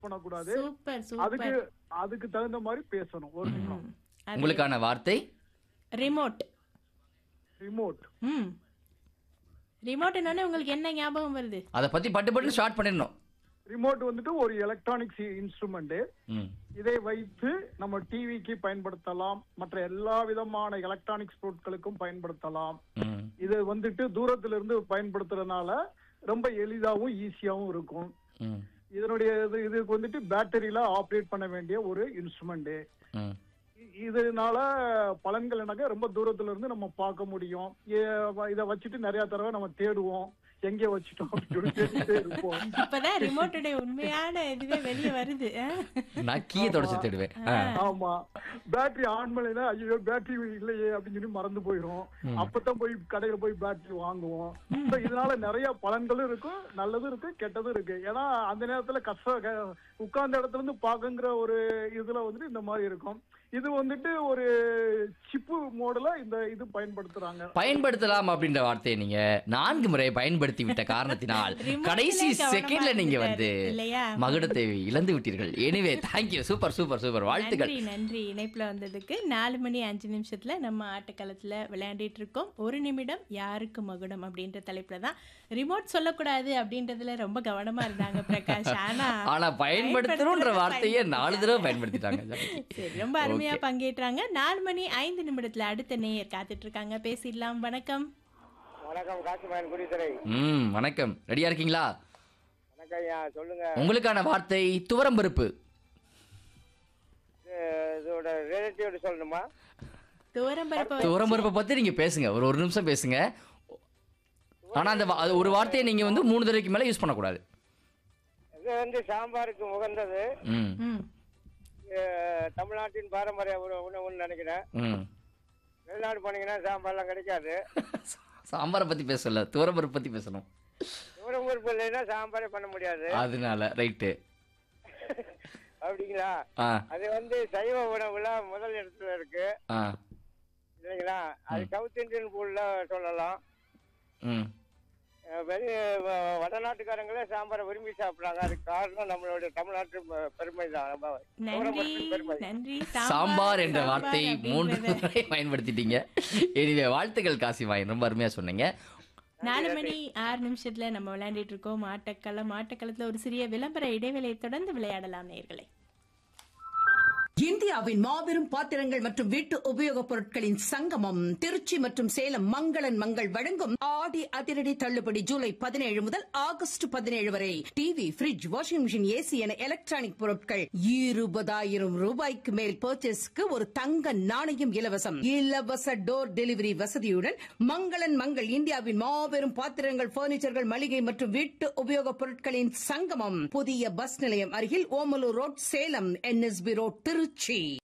பண்ணக்கூடாது சூப்பர் அதுக்கு சூப்பர் அதுக்கு தகுந்த மாதிரி பேசணும் ஒரு நிமிஷம் உங்களுக்கான வார்த்தை ரிமோட் ரிமோட் ம் ரிமோட்னு உங்களுக்கு என்ன ஞாபகம் வருது அதை பத்தி பட்டு பட்டு ஷார்ட் பண்ணிடணும் ரிமோட் வந்துட்டு ஒரு எலக்ட்ரானிக்ஸ் இன்ஸ்ட்ருமெண்ட் ம் இதை வைத்து நம்ம டிவிக்கு பயன்படுத்தலாம் மற்ற எல்லா விதமான எலக்ட்ரானிக்ஸ் பொருட்களுக்கும் பயன்படுத்தலாம் ம் இது வந்துட்டு தூரத்துல இருந்து பயன்படுத்துறதுனால ரொம்ப எளிதாவும் ஈஸியாவும் இருக்கும் ம் இதனுடைய இது இதுக்கு வந்துட்டு பேட்டரியில ஆப்ரேட் பண்ண வேண்டிய ஒரு இன்ஸ்ட்ருமெண்ட் ம் இதனால பலன்கள் என்னக்கா ரொம்ப தூரத்துல இருந்து நம்ம பார்க்க முடியும் ஏ- இத வச்சுட்டு நிறைய தடவை நம்ம தேடுவோம் எங்கே வச்சுட்டோம் அப்படின்னு சொல்லி தேடிட்டே இருப்போம் இப்பதான் ரிமோட்டுடைய உண்மையான இதுவே வெளியே வருது ஆ? நான் கீயை தொடச்சு தேடுவேன் ஆ. ஆமா பேட்டரி ஆன் பண்ணலைன்னா ஐயோ பேட்டரி இல்லையே அப்படின்னு சொல்லி மறந்து போயிரும் அப்பதான் போய் கடையில போய் பேட்டரி வாங்குவோம் So, இதனால நிறைய பலன்களும் இருக்கும் நல்லதும் இருக்கு கெட்டதும் இருக்கு ஏன்னா அந்த நேரத்துல கஷ்ட க- உட்கார்ந்த இடத்துல இருந்து பாக்குங்கிற ஒரு இதுல வந்துட்டு இந்த மாதிரி இருக்கும் இது வந்துட்டு ஒரு சிப்பு மோடுல இந்த இது பயன்படுத்துறாங்க பயன்படுத்தலாம் அப்படின்ற வார்த்தையை நீங்க நான்கு முறை பயன்படுத்தி விட்ட காரணத்தினால் Remote-லே கடைசி கவனமா செகண்ட்ல நீங்க வந்து இருந்துட்டாரு, இல்லையா? மகுடத்தை இழந்து விட்டீர்கள் anyway thank you super super super வாழ்த்துக்கள் நன்றி நன்றி இணைப்புல வந்ததுக்கு நாலு மணி அஞ்சு நிமிஷத்துல நம்ம ஆட்டக்களத்துல விளையாடிட்டு இருக்கோம் ஒரு நிமிடம் யாருக்கு மகுடம் அப்படின்ற தலைப்புல தான் ரிமோட் சொல்லக்கூடாது அப்படின்றதுல ரொம்ப கவனமா இருந்தாங்க பிரகாஷ் ஆனா ஆனா பயன்படுத்தணும்ன்ற வார்த்தையை நாலு தடவை பயன்படுத்திட்டாங்க சரி ரொம்ப அருமையா பங்கேற்றாங்க நாலு மணி ஐந்து நிமிடத்துல அடுத்த நேயர் காத்துட்டு இருக்காங்க பேசிடலாம் வணக்கம் வணக்கம் காசிமாயன் குடித்துறை ம் வணக்கம் ரெடியா இருக்கீங்களா வணக்கம் ஐயா சொல்லுங்க உங்களுக்கான வார்த்தை துவரம்பருப்பு இது இதோட ரிலேட்டிவ் சொல்லணுமா தூரம் பரப்ப துவரம்பருப்பை பத்தி நீங்க பேசுங்க ஒரு ஒரு நிமிஷம் பேசுங்க ஆனா அந்த வா- அது ஒரு வார்த்தையை நீங்க வந்து மூணு தடவைக்கு மேல யூஸ் பண்ணக்கூடாது இது வந்து சாம்பாருக்கு உகந்தது ம் ம் இது தமிழ்நாட்டின் பாரம்பரிய உணவு- உணவுன்னு நினைக்கிறேன் ம் வெளிநாடு போனீங்கன்னா சாம்பார்லாம் கிடைக்காது சாம்பாரை பத்தி பேசல துவரம்பருப்பு பத்தி பேசணும் தூரம் பொறுப்பு இல்லைன்னா சாம்பாரே பண்ண முடியாது அதனால ரைட்டு அப்படிங்களா ஆ அது வந்து சைவ உணவுல முதல் இடத்துல இருக்கு ஆ இல்லைங்களா அது சவுத் இந்தியன் ஃபுட்ல சொல்லலாம் ம் அஹ் வெளி வ- வடநாட்டுக்காரங்களே சாம்பாரை விரும்பி சாப்பிடுறாங்க அதுக்கு காரணம் நம்மளுடைய தமிழ்நாட்டு பெ- பெருமை தான் நன்றி நன்றி சாம்பார் என்ற சாம்பார் வார்த்தை மூன்று அப்படின்றத. முறை பயன்படுத்திட்டீங்க எனிவே வாழ்த்துக்கள் காசிவாயன் ரொம்ப அருமையா சொன்னீங்க நாலு மணி ஆறு நிமிஷத்துல நம்ம விளையாண்டிட்டு இருக்கோம் ஆட்டக்களம் ஆட்டக்களத்துல ஒரு சிறிய விளம்பர இடைவேளை தொடர்ந்து விளையாடலாம் நேர்களே இந்தியாவின் மாபெரும் பாத்திரங்கள் மற்றும் வீட்டு உபயோகப் பொருட்களின் சங்கமம் திருச்சி மற்றும் சேலம் மங்களன் மங்கள் வழங்கும் ஆடி அதிரடி தள்ளுபடி ஜூலை பதினேழு முதல் ஆகஸ்ட் பதினேழு வரை TV fridge washing machine AC என எலக்ட்ரானிக் பொருட்கள் இருபதாயிரம் ரூபாய்க்கு மேல் பர்ச்சேஸ்க்கு ஒரு தங்க நாணயம் இலவசம் இலவச டோர் டெலிவரி வசதியுடன் மங்களன் மங்கள் இந்தியாவின் மாபெரும் பாத்திரங்கள் பர்னிச்சர்கள் மளிகை மற்றும் வீட்டு உபயோகப் பொருட்களின் சங்கமம் புதிய பஸ் நிலையம் அருகில் Omalur road Salem NSB road Trichy